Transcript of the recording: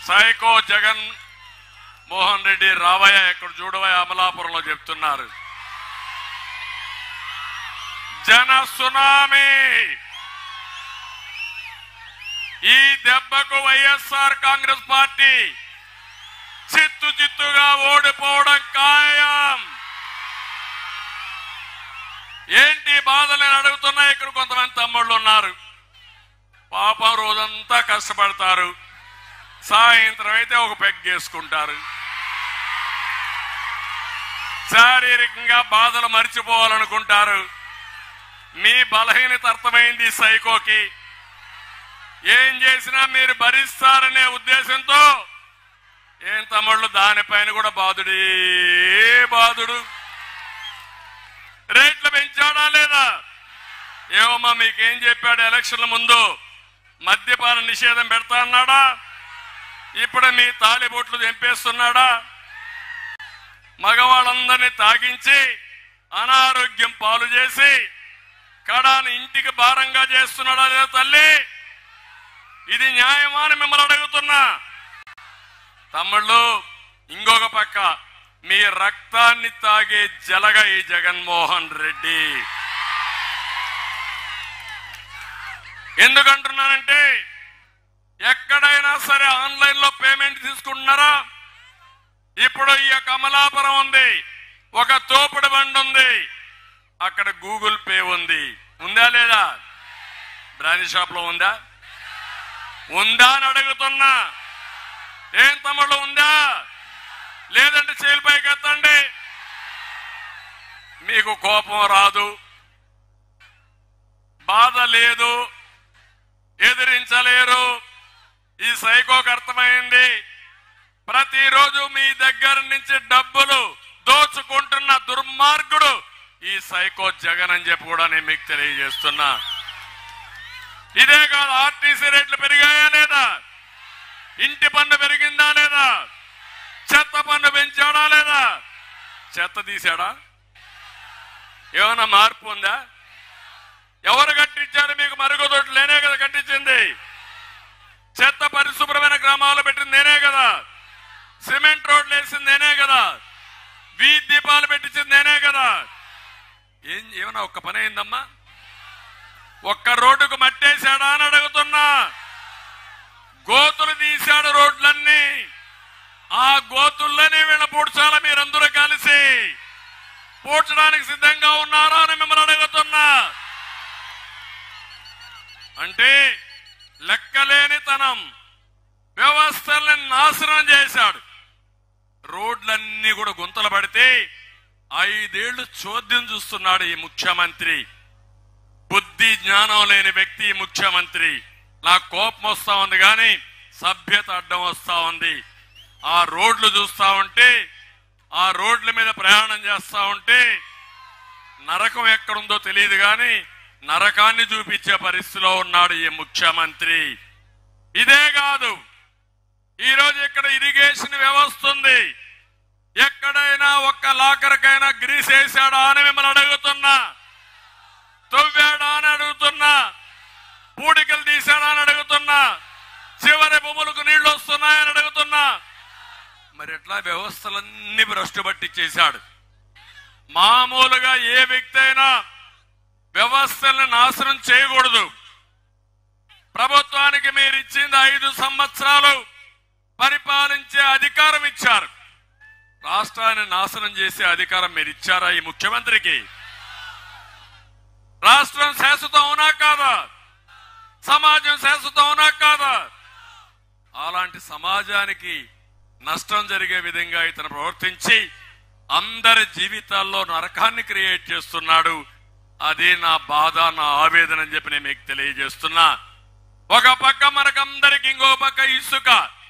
psycho Jagan Mohan Reddy రావయ్య ఇక్కడ చూడవయ్య అమలాపురంలో చెప్తున్నారు జన సునామీ ఈ దెబ్బకు వైఎస్ఆర్ కాంగ్రెస్ పార్టీ చిత్తు చిత్తుగా ఓడిపోవడం ఖాయం ఏంటి బాధలని అడుగుతున్నా ఇక్కడ కొంతమంది తమ్ముళ్ళు ఉన్నారు పాపం రోజంతా కష్టపడతారు సాయంత్రం అయితే ఒక పెగ్గేసుకుంటారు శారీరకంగా బాధలు మర్చిపోవాలనుకుంటారు మీ బలహీనత అర్థమైంది ఈ సైకోకి ఏం చేసినా మీరు భరిస్తారనే ఉద్దేశంతో ఏం తమ్ముళ్ళు దానిపైన కూడా బాధుడే బాధుడు రేట్లు పెంచాడా లేదా ఏమమ్మా మీకేం చెప్పాడు ఎలక్షన్ల ముందు మద్యపాన నిషేధం పెడతా అన్నాడా ఇప్పుడు మీ తాలిబొట్లు తెంపేస్తున్నాడా మగవాళ్ళందరినీ తాగించి అనారోగ్యం పాలు చేసి కడాని ఇంటికి భారంగా చేస్తున్నాడా లేదా తల్లి ఇది న్యాయమా అని మిమ్మల్ని అడుగుతున్నా తమ్ముళ్ళు ఇంకొక పక్క మీ రక్తాన్ని తాగే జలగ ఈ జగన్మోహన్ రెడ్డి ఎందుకంటున్నానంటే ఎక్కడైనా సరే ఆన్లైన్ లో పేమెంట్ తీసుకుంటున్నారా ఇప్పుడు ఈ యొక్క అమలాపురం ఉంది ఒక తోపుడు బండి ఉంది అక్కడ గూగుల్ పే ఉంది ఉందా లేదా బ్రాండ్ షాప్ లో ఉందా ఉందా అని అడుగుతున్నా ఏం తమ్ముళ్ళు ఉందా లేదంటే చేలిపైకి ఎత్తండి మీకు కోపం రాదు బాధ లేదు ఎదిరించలేరు ఈ సైకోకు అర్థమైంది ప్రతిరోజు మీ దగ్గర నుంచి డబ్బులు దోచుకుంటున్న దుర్మార్గుడు ఈ సైకో జగన్ అని చెప్పి కూడా నేను మీకు తెలియజేస్తున్నా ఇదే కాదు ఆర్టీసీ రేట్లు పెరిగాయా లేదా ఇంటి పన్ను పెరిగిందా లేదా చెత్త పన్ను పెంచాడా లేదా చెత్త తీశాడా ఏమైనా మార్పు ఉందా ఎవరు కట్టించారు మీకు మరుగుదొడ్లు నేనే కదా కట్టించింది చెత్త పరిశుభ్రమైన గ్రామాలు పెట్టింది నేనే కదా సిమెంట్ రోడ్లు వేసింది నేనే కదా వీధి దీపాలు పెట్టించింది నేనే కదా ఏం ఏమన్నా ఒక్క పని అయిందమ్మా ఒక్క రోడ్డుకు మట్టేశాడా అని అడుగుతున్నా గోతులు తీశాడు రోడ్లన్నీ ఆ గోతుల్లోనే వీళ్ళ పూడ్చాల మీరందరూ కలిసి పూడ్చడానికి సిద్ధంగా ఉన్నారా అని మిమ్మల్ని అడుగుతున్నా అంటే లెక్కలేనితనం వ్యవస్థల్ని నాశనం చేశాడు రోడ్లన్నీ కూడా గుంతలు పడితే ఐదేళ్లు చోద్యం చూస్తున్నాడు ఈ ముఖ్యమంత్రి బుద్ధి జ్ఞానం లేని వ్యక్తి ఈ ముఖ్యమంత్రి నాకు కోపం వస్తా ఉంది కానీ సభ్యత అడ్డం వస్తా ఉంది ఆ రోడ్లు చూస్తా ఉంటే ఆ రోడ్ల మీద ప్రయాణం చేస్తా ఉంటే నరకం ఎక్కడుందో తెలియదు కానీ నరకాన్ని చూపించే పరిస్థితిలో ఉన్నాడు ఈ ముఖ్యమంత్రి ఇదే కాదు ఈ రోజు ఇక్కడ ఇరిగేషన్ వ్యవస్థ ఉంది ఎక్కడైనా ఒక్క లాకర్కైనా గ్రీస్ వేసాడా అని మిమ్మల్ని అడుగుతున్నా తవ్వాడా అని అడుగుతున్నా పూడికలు తీశాడా అని అడుగుతున్నా చివరి భూములకు నీళ్లు వస్తున్నాయని అడుగుతున్నా మరి ఎట్లా వ్యవస్థలన్నీ భ్రష్టు పట్టించేశాడు మామూలుగా ఏ వ్యక్తి అయినా వ్యవస్థల్ని నాశనం చేయకూడదు ప్రభుత్వానికి మీరు ఇచ్చింది ఐదు సంవత్సరాలు పరిపాలించే అధికారం ఇచ్చారు రాష్ట్రాన్ని నాశనం చేసే అధికారం మీరు ఇచ్చారా ఈ ముఖ్యమంత్రికి రాష్ట్రం శాశ్వతం అవునా కాదా సమాజం శాశ్వతం అవునా కాదా అలాంటి సమాజానికి నష్టం జరిగే విధంగా ఇతను ప్రవర్తించి అందరి జీవితాల్లో నరకాన్ని క్రియేట్ చేస్తున్నాడు అది నా బాధ నా ఆవేదన అని చెప్పి నేను మీకు తెలియజేస్తున్నా ఒక పక్క మనకందరికి ఇంకో పక్క ఇసుక